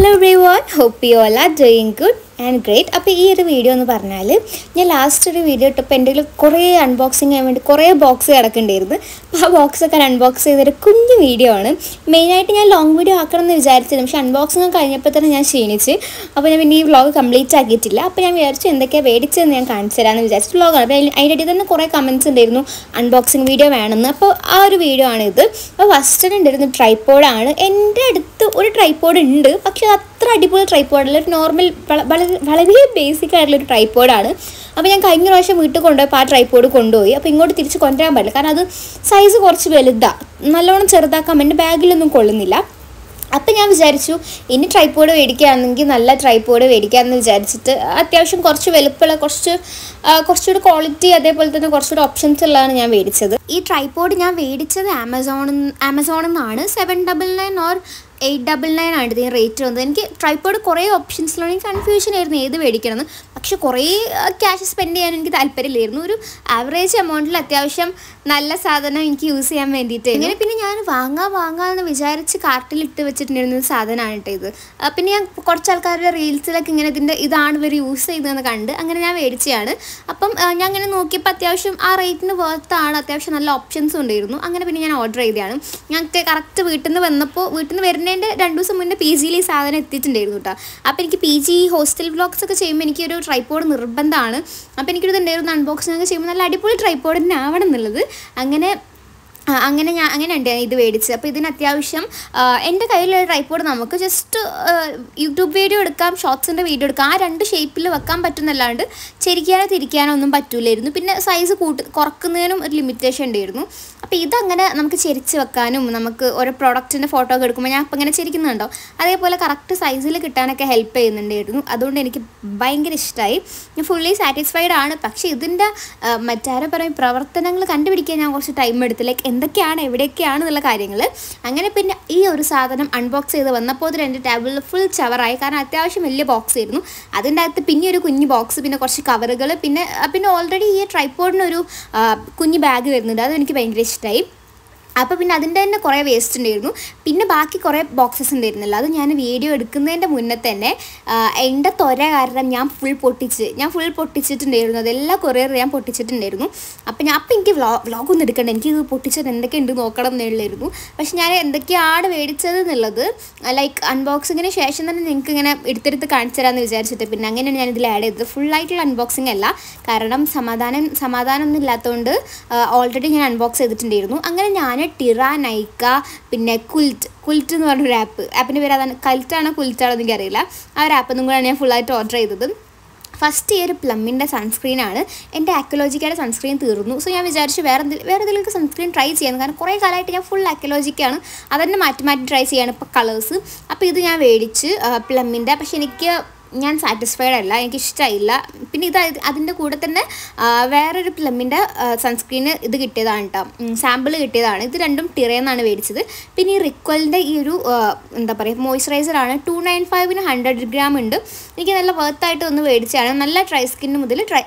Hello everyone hope you all are doing good and great അപ്പോൾ ഈ ഒരു video എന്ന് പറഞ്ഞാൽ ഞാൻ ലാസ്റ്റ് ഒരു വീഡിയോ ഇട്ടപ്പോൾ എൻ്റെ കയ്യിൽ കുറേ അൺബോക്സിങ് ചെയ്യാൻ വേണ്ടി കുറേ ബോക്സ് കിടക്കേണ്ടിയിരുന്നു അപ്പോൾ ആ ബോക്സൊക്കെ അൺബോക്സ് ചെയ്തൊരു കുഞ്ഞു വീഡിയോ ആണ് മെയിനായിട്ട് ഞാൻ ലോങ് വീഡിയോ ആക്കണം എന്ന് വിചാരിച്ചിരുന്നു പക്ഷേ അൺബോക്സിങ് കഴിഞ്ഞപ്പോൾ തന്നെ ഞാൻ ക്ഷീണിച്ച് അപ്പോൾ ഞാൻ പിന്നെ ഈ വ്ളോഗ് കംപ്ലീറ്റ് ആക്കിയിട്ടില്ല അപ്പോൾ ഞാൻ വിചാരിച്ചു എന്തൊക്കെയാണ് മേടിച്ചതെന്ന് ഞാൻ കാണിച്ചു തരാമെന്ന് വിചാരിച്ചു വ്ളോഗാണ് അപ്പോൾ അതിൻ്റെ ഇടയിൽ തന്നെ കുറേ കമൻറ്റ്സ് ഉണ്ടായിരുന്നു അൺബോക്സിങ് വീഡിയോ വേണമെന്ന് അപ്പോൾ ആ ഒരു വീഡിയോ ആണിത് അപ്പോൾ ഫസ്റ്റ് ഉണ്ടായിരുന്നു ട്രൈപ്പോഡാണ് എൻ്റെ അടുത്ത് ഒരു ട്രൈപ്പോഡ് ഉണ്ട് പക്ഷേ അത് അത്ര അടിപൊളി ട്രൈപ്പോഡല്ല ഒരു നോർമൽ വളരെ വളരെ ബേസിക് ആയിട്ടുള്ള ഒരു ട്രൈപ്പോഡാണ് അപ്പോൾ ഞാൻ കഴിഞ്ഞ പ്രാവശ്യം വീട്ടിൽ കൊണ്ടുപോയപ്പോൾ ആ ട്രൈപ്പോഡ് കൊണ്ടുപോയി അപ്പോൾ ഇങ്ങോട്ട് തിരിച്ച് കൊണ്ടുവരാൻ പറ്റില്ല കാരണം അത് സൈസ് കുറച്ച് വലുതാണ് നല്ലോണം ചെറുതാക്കാൻ എൻ്റെ ബാഗിലൊന്നും കൊള്ളുന്നില്ല അപ്പം ഞാൻ വിചാരിച്ചു ഇനി ട്രൈപ്പോഡ് മേടിക്കുകയാണെങ്കിൽ നല്ല ട്രൈപ്പോഡ് മേടിക്കാമെന്ന് വിചാരിച്ചിട്ട് അത്യാവശ്യം കുറച്ച് വലുപ്പമുള്ള കുറച്ച് ആ, കുറച്ചുകൂടി ക്വാളിറ്റി അതേപോലെ തന്നെ കുറച്ചുകൂടി ഓപ്ഷൻസ് ഉള്ളതാണ് ഞാൻ മേടിച്ചത് ഈ ട്രൈപ്പോഡ് ഞാൻ മേടിച്ചത് ആമസോണിൽ ആമസോണിൽ നിന്നാണ് seven double nine or eight double nine ആണ് ഇതിന് റേറ്റ് വന്നത് എനിക്ക് ട്രൈപ്പോഡ് കുറേ ഓപ്ഷൻസിലാണ് കൺഫ്യൂഷൻ ആയിരുന്നു ഏത് മേടിക്കണമെന്ന് പക്ഷെ കുറേ ക്യാഷ് സ്പെൻഡ് ചെയ്യാൻ എനിക്ക് താല്പര്യമില്ലായിരുന്നു ഒരു ആവറേജ് എമൗണ്ടിൽ അത്യാവശ്യം നല്ല സാധനം എനിക്ക് യൂസ് ചെയ്യാൻ വേണ്ടിയിട്ട് ഇങ്ങനെ പിന്നെ ഞാൻ വാങ്ങാം വാങ്ങാമെന്ന് വിചാരിച്ച് കാർട്ടിൽ ഇട്ട് വെച്ചിട്ടുണ്ടായിരുന്ന ഒരു സാധനമാണ് കേട്ടോ ഇത് ആ, പിന്നെ ഞാൻ കുറച്ച് ആൾക്കാരുടെ റീൽസിലൊക്കെ ഇങ്ങനെ ഇതിൻ്റെ ഇതാണ് ഇവർ യൂസ് ചെയ്തതെന്ന് കണ്ട് അങ്ങനെ ഞാൻ മേടിച്ചതാണ് അപ്പം ആ, ഞാൻ അങ്ങനെ നോക്കിയപ്പോൾ അത്യാവശ്യം ആ റേറ്റിന് വേർത്താണ് അത്യാവശ്യം നല്ല ഓപ്ഷൻസും ഉണ്ടായിരുന്നു അങ്ങനെ പിന്നെ ഞാൻ ഓർഡർ ചെയ്തതാണ് ഞങ്ങൾക്ക് കറക്റ്റ് വീട്ടിൽ നിന്ന് വന്നപ്പോൾ വീട്ടിൽ നിന്ന് വരുന്നതിൻ്റെ രണ്ട് ദിവസം മുന്നേ പി ജിയിൽ ഈ സാധനം എത്തിയിട്ടുണ്ടായിരുന്നു കേട്ടോ അപ്പോൾ എനിക്ക് പി ജി ഹോസ്റ്റൽ വ്ളോഗ്സ് ഒക്കെ ചെയ്യുമ്പോൾ എനിക്കൊരു ട്രൈപ്പോഡ് നിർബന്ധമാണ് അപ്പോൾ എനിക്കൊരു ഉണ്ടായിരുന്നു അൺബോക്സിംഗ് ഒക്കെ ചെയ്യുമ്പോൾ നല്ല അടിപൊളി ട്രൈപ്പോഡ് തന്നെ ആവണം എന്നുള്ളത് അങ്ങനെ ആ, അങ്ങനെ ഞാൻ അങ്ങനെ ഉണ്ട് ഇത് മേടിച്ച് അപ്പോൾ ഇതിന് അത്യാവശ്യം ആ, എൻ്റെ കയ്യിലുള്ള ട്രൈപ്പോഡ് നമുക്ക് ജസ്റ്റ് യൂട്യൂബ് വീഡിയോ എടുക്കാം ഷോർട്സിൻ്റെ വീഡിയോ എടുക്കാം ആ രണ്ട് ഷേപ്പിൽ വെക്കാൻ പറ്റുന്നല്ലാണ്ട് ചെരിക്കാനോ തിരിക്കാനോ ഒന്നും പറ്റൂലായിരുന്നു പിന്നെ സൈസ് കൂട്ട് കുറക്കുന്നതിനും ഒരു ലിമിറ്റേഷൻ ഉണ്ടായിരുന്നു അപ്പോൾ ഇതങ്ങനെ നമുക്ക് ചെരിച്ച് വെക്കാനും നമുക്ക് ഓരോ പ്രോഡക്റ്റിൻ്റെ ഫോട്ടോ ഒക്കെ എടുക്കുമ്പോൾ ഞാൻ അപ്പം ഇങ്ങനെ ചെരിക്കുന്നുണ്ടോ അതേപോലെ കറക്റ്റ് സൈസിൽ കിട്ടാനൊക്കെ ഹെൽപ്പ് ചെയ്യുന്നുണ്ടായിരുന്നു അതുകൊണ്ട് എനിക്ക് ഭയങ്കര ഇഷ്ടമായി ഞാൻ ഫുള്ളി സാറ്റിസ്ഫൈഡ് ആണ് പക്ഷേ ഇതിൻ്റെ മറ്റാരെ പറയും പ്രവർത്തനങ്ങൾ കണ്ടുപിടിക്കാൻ ഞാൻ കുറച്ച് ടൈം എടുത്തു ലൈക്ക് എന്തൊക്കെയാണ് എവിടെയൊക്കെയാണ് എന്നുള്ള കാര്യങ്ങൾ അങ്ങനെ പിന്നെ ഈ ഒരു സാധനം അൺബോക്സ് ചെയ്ത് വന്നപ്പോൾ ഇതിൽ എൻ്റെ ടേബിളിൽ ഫുൾ ചവറായി കാരണം അത്യാവശ്യം വലിയ ബോക്സ് ആയിരുന്നു അതിൻ്റെ അകത്ത് പിന്നെ ഒരു കുഞ്ഞു ബോക്സ് പിന്നെ കുറച്ച് കവറുകൾ പിന്നെ പിന്നെ ഓൾറെഡി ഈ ട്രൈപ്പോഡിനൊരു കുഞ്ഞു ബാഗ് വരുന്നുണ്ട് അത് എനിക്ക് ഭയങ്കര ഇഷ്ടമായി അപ്പോൾ പിന്നെ അതിൻ്റെ തന്നെ കുറേ വേസ്റ്റ് ഉണ്ടായിരുന്നു പിന്നെ ബാക്കി കുറേ ബോക്സസ് ഉണ്ടായിരുന്നില്ല അത് ഞാൻ വീഡിയോ എടുക്കുന്നതിൻ്റെ മുന്നേ തന്നെ ആ, എൻ്റെ ത്വര കാരണം ഞാൻ ഫുൾ പൊട്ടിച്ച് ഞാൻ ഫുൾ പൊട്ടിച്ചിട്ടുണ്ടായിരുന്നു അതെല്ലാം കൊറിയർ ഞാൻ പൊട്ടിച്ചിട്ടുണ്ടായിരുന്നു അപ്പോൾ ഞാൻ അപ്പോൾ എനിക്ക് വ്ളോ വ്ളോഗൊന്നും എടുക്കണ്ട എനിക്ക് ഇത് പൊട്ടിച്ചത് എന്തൊക്കെയുണ്ട് നോക്കണം എന്നുള്ളായിരുന്നു പക്ഷെ ഞാൻ എന്തൊക്കെയാണ് മേടിച്ചത് എന്നുള്ളത് ലൈക്ക് അൺബോക്സിങ്ങിന് ശേഷം തന്നെ നിങ്ങൾക്ക് ഇങ്ങനെ എടുത്തെടുത്ത് കാണിച്ചു തരാമെന്ന് വിചാരിച്ചിട്ട് പിന്നെ അങ്ങനെയാണ് ഞാൻ ഇതിൽ ആഡ് ചെയ്തത് ഫുള്ളായിട്ടുള്ള അൺബോക്സിങ് അല്ല കാരണം സമാധാനം സമാധാനമൊന്നും ഇല്ലാത്തതുകൊണ്ട് ഓൾറെഡി ഞാൻ അൺബോക്സ് ചെയ്തിട്ടുണ്ടായിരുന്നു അങ്ങനെ ഞാൻ ടിറ നൈക്ക പിന്നെ കുൽറ്റ് കുൽറ്റ് എന്ന് പറഞ്ഞൊരു ആപ്പ് ആപ്പിൻ്റെ പേര് അതാണ് കൽറ്റാണോ കുൽറ്റാണോ എന്ന് എനിക്കറിയില്ല ആ ഒരു ആപ്പിൽ നിന്നും കൂടെയാണ് ഞാൻ ഫുള്ളായിട്ട് ഓർഡർ ചെയ്തത് ഫസ്റ്റ് ഈ ഒരു പ്ലമ്മിൻ്റെ സൺസ്ക്രീനാണ് എൻ്റെ ആക്കലോജിക്കയുടെ സൺസ്ക്രീൻ തീർന്നു സോ ഞാൻ വിചാരിച്ചു വേറെ എന്തെങ്കിലും വേറെ എന്തെങ്കിലും സൺസ്ക്രീൻ ട്രൈ ചെയ്യാൻ കാരണം കുറേ കാലമായിട്ട് ഞാൻ ഫുൾ ആക്കലോജിക്കാണ് അതന്നെ മാറ്റി മാറ്റി ട്രൈ ചെയ്യാണ് ഇപ്പോൾ കളേഴ്സ് അപ്പോൾ ഇത് ഞാൻ മേടിച്ച് പ്ലമ്മിൻ്റെ പക്ഷേ എനിക്ക് ഞാൻ സാറ്റിസ്ഫൈഡ് അല്ല എനിക്ക് ഇഷ്ടമായില്ല പിന്നെ ഇത് അത് അതിൻ്റെ കൂടെ തന്നെ ആ, വേറൊരു പ്ലമ്മിൻ്റെ സൺസ്ക്രീന് ഇത് കിട്ടിയതാണ് കേട്ടോ സാമ്പിൾ കിട്ടിയതാണ് ഇത് രണ്ടും ടിറയെന്നാണ് മേടിച്ചത് പിന്നെ ഈ റിക്വലിൻ്റെ ഈ ഒരു ആ, എന്താ പറയുക മോയ്സ്ചറൈസറാണ് ടു നയൻ ഫൈവിന് ഹൺഡ്രഡ് ഗ്രാം ഉണ്ട് എനിക്ക് നല്ല വർത്തായിട്ട് ഒന്ന് മേടിച്ചതാണ് നല്ല ഡ്രൈ സ്കിന്ന് മുതൽ ഡ്രൈ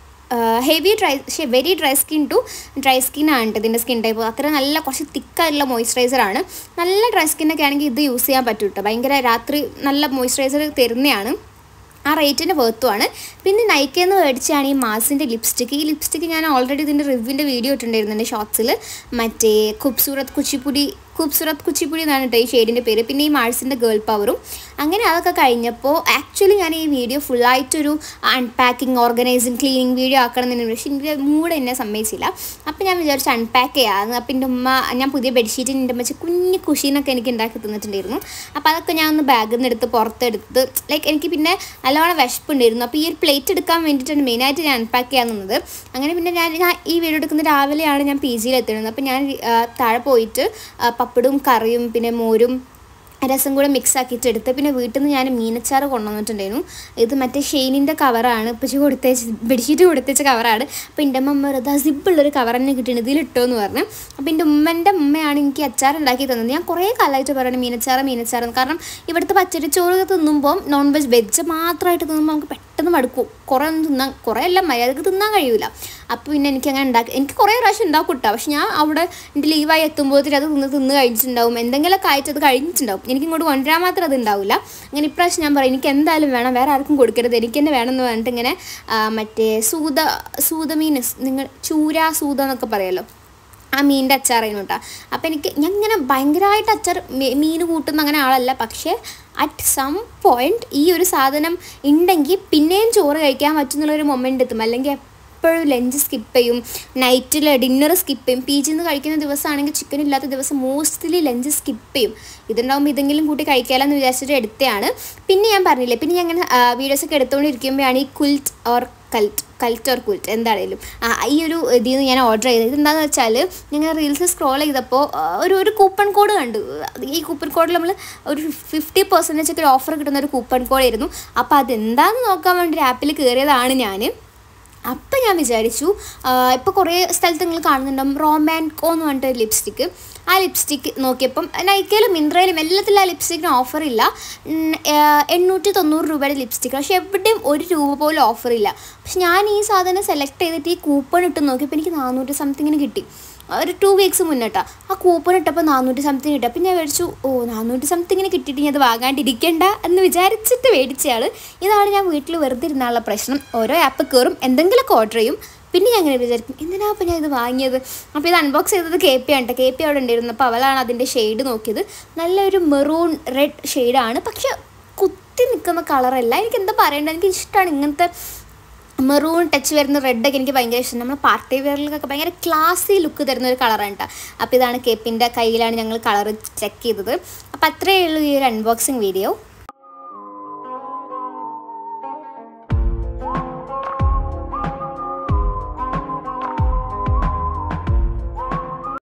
ഹെവി ഡ്രൈ പക്ഷേ very dry skin to dry skin ആണ് കേട്ടോ ഇതിൻ്റെ സ്കിൻ ടൈപ്പ് അത്ര നല്ല കുറച്ച് തിക്കായിട്ടുള്ള മോയ്സ്ചറൈസർ ആണ് നല്ല ഡ്രൈ സ്കിന്നൊക്കെ ആണെങ്കിൽ ഇത് യൂസ് ചെയ്യാൻ പറ്റും കേട്ടോ ഭയങ്കര രാത്രി നല്ല മോയ്സ്ചറൈസർ തരുന്നതാണ് ആ റേറ്റിൻ്റെ വേർത്തുമാണ് പിന്നെ നൈക്കെന്ന് മേടിച്ചാണ് ഈ മാസിൻ്റെ ലിപ്സ്റ്റിക്ക് ഈ ലിപ്സ്റ്റിക്ക് ഞാൻ ഓൾറെഡി ഇതിൻ്റെ റിവ്യൂവിൻ്റെ വീഡിയോ ഇട്ടുണ്ടായിരുന്നുണ്ട് ഷോർട്സിൽ മറ്റേ ഖൂബ്സൂറത്ത് കുച്ചിപ്പുടി ഖൂബ്സൂറത്ത് കുച്ചിപ്പുടി എന്നാണ് കേട്ടോ ഈ ഷെയ്ഡിൻ്റെ പേര് പിന്നെ ഈ മാഴ്സിൻ്റെ ഗേൾ പവറും അങ്ങനെ അതൊക്കെ കഴിഞ്ഞപ്പോൾ ആക്ച്വലി ഞാൻ ഈ വീഡിയോ ഫുള്ളായിട്ടൊരു അൺപാക്കിംഗ് ഓർഗനൈസിങ് ക്ലീനിങ് വീഡിയോ ആക്കണം എന്നു പക്ഷേ എൻ്റെ മൂഡ് എന്നെ സമ്മതിച്ചില്ല അപ്പോൾ ഞാൻ വിചാരിച്ചു അൺപാക്ക് ചെയ്യാമെന്ന് അപ്പം എൻ്റെ ഉമ്മ ഞാൻ പുതിയ ബെഡ്ഷീറ്റ് എൻ്റെ അമ്മച്ച് കുഞ്ഞു കുഷീനൊക്കെ എനിക്ക് ഉണ്ടാക്കി തന്നിട്ടുണ്ടായിരുന്നു അപ്പോൾ അതൊക്കെ ഞാൻ ഒന്ന് ബാഗിൽ നിന്ന് എടുത്ത് പുറത്തെടുത്ത് ലൈക്ക് എനിക്ക് പിന്നെ നല്ലോണം വിശപ്പുണ്ടായിരുന്നു അപ്പോൾ ഈ ഒരു പ്ലേറ്റ് എടുക്കാൻ വേണ്ടിയിട്ടാണ് മെയിനായിട്ട് ഞാൻ അൺപാക്ക് ചെയ്യാൻ നിന്നത് അങ്ങനെ പിന്നെ ഞാൻ ഞാൻ ഈ വീഡിയോ എടുക്കുന്ന രാവിലെയാണ് ഞാൻ പി ജിയിൽ എത്തുന്നത് അപ്പോൾ ഞാൻ ആ, താഴെ പോയിട്ട് ആ, പപ്പടും കറിയും പിന്നെ മോരും രസം കൂടെ മിക്സ് ആക്കിയിട്ട് എടുത്ത് പിന്നെ വീട്ടിൽ നിന്ന് ഞാൻ മീനച്ചാറ് കൊണ്ടുവന്നിട്ടുണ്ടായിരുന്നു ഇത് മറ്റേ ഷെയ്നിൻ്റെ കവറാണ് ഇപ്പച്ചി കൊടുത്തേച്ച് ബെഡ്ഷീറ്റ് കൊടുത്തേച്ച കവറാണ് അപ്പോൾ എൻ്റെ അമ്മ വെറുതെ സിബുള്ളൊരു കവർ തന്നെ കിട്ടിയിട്ടുണ്ട് ഇതിലിട്ടോ എന്ന് പറഞ്ഞു അപ്പോൾ എൻ്റെ ഉമ്മൻ്റെ ഉമ്മയാണ് എനിക്ക് അച്ചാർ ഉണ്ടാക്കി തന്നത് ഞാൻ കുറേ കാലമായിട്ട് പറയുന്നത് മീനച്ചാറ് മീനച്ചാറ് എന്ന്. കാരണം ഇവിടുത്തെ പച്ചരിച്ചോറ് തിന്നുമ്പോൾ നോൺ വെജ് വെജ് മാത്രമായിട്ട് തിന്നുമ്പോൾ നമുക്ക് പെട്ടെന്ന് പെട്ടെന്ന് മടുക്കും കുറേ ഒന്നും തിന്നാൻ കുറേ എല്ലാം മര്യാദക്ക് തിന്നാൻ കഴിയൂല അപ്പോൾ പിന്നെ എനിക്ക് അങ്ങനെ ഉണ്ടാക്കി എനിക്ക് കുറേ പ്രാവശ്യം ഉണ്ടാക്കും കിട്ടുക പക്ഷെ ഞാൻ അവിടെ എൻ്റെ ലീവായി എത്തുമ്പോഴത്തേക്ക് അത് തിന്ന് തിന്ന് കഴിച്ചിട്ടുണ്ടാവും എന്തെങ്കിലുമൊക്കെ ആയിട്ട് അത് കഴിഞ്ഞിട്ടുണ്ടാവും എനിക്ക് ഇങ്ങോട്ട് കൊണ്ടുവരാൻ മാത്രം അത് ഉണ്ടാവില്ല അങ്ങനെ ഇപ്രാവശ്യം ഞാൻ പറയും എനിക്ക് എന്തായാലും വേണം വേറെ ആർക്കും കൊടുക്കരുത് എനിക്ക് തന്നെ വേണം എന്ന് പറഞ്ഞിട്ട് ഇങ്ങനെ ആ, മറ്റേ സൂത സൂതമീൻ നിങ്ങൾ ചൂര സൂത എന്നൊക്കെ പറയുമല്ലോ ആ മീനിൻ്റെ അച്ചാറായിരുന്നു കേട്ടോ അപ്പോൾ എനിക്ക് ഞാൻ ഇങ്ങനെ ഭയങ്കരമായിട്ട് അച്ചാർ മീ- മീൻ കൂട്ടുന്ന അങ്ങനെ ആളല്ല പക്ഷേ അറ്റ് സം പോയിന്റ് ഈ ഒരു സാധനം ഉണ്ടെങ്കിൽ പിന്നെയും ചോറ് കഴിക്കാൻ പറ്റുന്നുള്ളൊരു മൊമെൻ്റ് എത്തും അല്ലെങ്കിൽ എപ്പോഴും ലഞ്ച് സ്കിപ്പ് ചെയ്യും നൈറ്റിൽ ഡിന്നർ സ്കിപ്പ് ചെയ്യും പി ജിന്ന് കഴിക്കുന്ന ദിവസമാണെങ്കിൽ ചിക്കൻ ഇല്ലാത്ത ദിവസം മോസ്റ്റ്ലി ലഞ്ച് സ്കിപ്പ് ചെയ്യും ഇതുണ്ടാകുമ്പോൾ ഇതെങ്കിലും കൂട്ടി കഴിക്കാമെന്ന് വിചാരിച്ചിട്ട് എടുത്തതാണ് പിന്നെ ഞാൻ പറഞ്ഞില്ലേ പിന്നെ ഞാൻ അങ്ങനെ വീഡിയോസൊക്കെ എടുത്തുകൊണ്ടിരിക്കുമ്പോഴാണ് ഈ കുൽറ്റ് ഓർ കൽറ്റ് കൽറ്റ് ഓർ കുൽറ്റ് എന്താണേലും ആ, ഈ ഒരു ഇതിൽ നിന്ന് ഞാൻ ഓർഡർ ചെയ്തത് ഇതെന്താണെന്ന് വെച്ചാൽ ഞങ്ങൾ റീൽസ് സ്ക്രോൾ ചെയ്തപ്പോൾ ആ, ഒരു ഒരു കൂപ്പൺ കോഡ് കണ്ടു ഈ കൂപ്പൺ കോഡിൽ നമ്മൾ ഒരു ഫിഫ്റ്റി പെർസെൻറ്റേജ് ഒക്കെ ഒരു ഓഫർ കിട്ടുന്ന ഒരു കൂപ്പൺ കോഡ് ആയിരുന്നു അപ്പോൾ അതെന്താണെന്ന് നോക്കാൻ വേണ്ടി ഒരു ആപ്പിൽ കയറിയതാണ് ഞാൻ അപ്പം ഞാൻ വിചാരിച്ചു ഇപ്പോൾ കുറേ സ്ഥലത്ത് നിങ്ങൾ കാണുന്നുണ്ടാവും റോമാൻകോ എന്ന് പറഞ്ഞിട്ട് ഒരു ലിപ്സ്റ്റിക്ക് ആ ലിപ്സ്റ്റിക്ക് നോക്കിയപ്പം നൈക്കയിലും മിന്ത്രയിലും എല്ലാത്തിലും ആ ലിപ്സ്റ്റിക്കിന് ഓഫർ ഇല്ല ഉം, ഏഹ്, എണ്ണൂറ്റി തൊണ്ണൂറ് രൂപയുടെ ലിപ്സ്റ്റിക്ക് പക്ഷേ എവിടെയും ഒരു രൂപ പോലും ഓഫർ ഇല്ല പക്ഷെ ഞാൻ ഈ സാധനം സെലക്ട് ചെയ്തിട്ട് ഈ കൂപ്പൺ ഇട്ട് നോക്കിയപ്പോൾ എനിക്ക് നാനൂറ്റി സംതിങ്ങിന് കിട്ടി ഒരു ടു വീക്സ് മുന്നിട്ടാ ആ കൂപ്പൺ ഇട്ടപ്പോൾ നാനൂറ്റി സംതിങ് കിട്ടി അപ്പം ഞാൻ മേടിച്ചു ഓ നാനൂറ്റി സംതിങ്ങിന് കിട്ടിയിട്ട് ഞാൻ അത് വാങ്ങാണ്ടിരിക്കണ്ട എന്ന് വിചാരിച്ചിട്ട് മേടിച്ചയാൾ ഇതാണ് ഞാൻ വീട്ടിൽ വെറുതെ ഇരുന്നാലുള്ള പ്രശ്നം ഓരോ ആപ്പ് കയറും എന്തെങ്കിലുമൊക്കെ ഓർഡർ ചെയ്യും പിന്നെ ഞാൻ അങ്ങനെ വിചാരിക്കും എന്തിനാ അപ്പം ഞാൻ ഇത് വാങ്ങിയത് അപ്പോൾ ഇത് അൺബോക്സ് ചെയ്തത് കെ പി ആണ് കെ പി അവിടെ ഉണ്ടായിരുന്നു അപ്പോൾ അവളാണ് അതിൻ്റെ ഷെയ്ഡ് നോക്കിയത് നല്ലൊരു മെറൂൺ റെഡ് ഷെയ്ഡാണ് പക്ഷെ കുത്തി നിൽക്കുന്ന കളറല്ല എനിക്ക് എന്താ പറയേണ്ടത് എനിക്ക് ഇഷ്ടമാണ് ഇങ്ങനത്തെ മെറൂൺ ടച്ച് വരുന്ന റെഡൊക്കെ എനിക്ക് ഭയങ്കര ഇഷ്ടം നമ്മൾ പാർട്ടി വെയറിലൊക്കെ ഭയങ്കര ക്ലാസി ലുക്ക് തരുന്ന ഒരു കളറാണ് കേട്ടോ അപ്പോൾ ഇതാണ് കേപ്പിൻ്റെ കയ്യിലാണ് ഞങ്ങൾ കളർ ചെക്ക് ചെയ്തത് അപ്പോൾ അത്രയേ ഉള്ളൂ ഈ ഒരു അൺബോക്സിങ് വീഡിയോ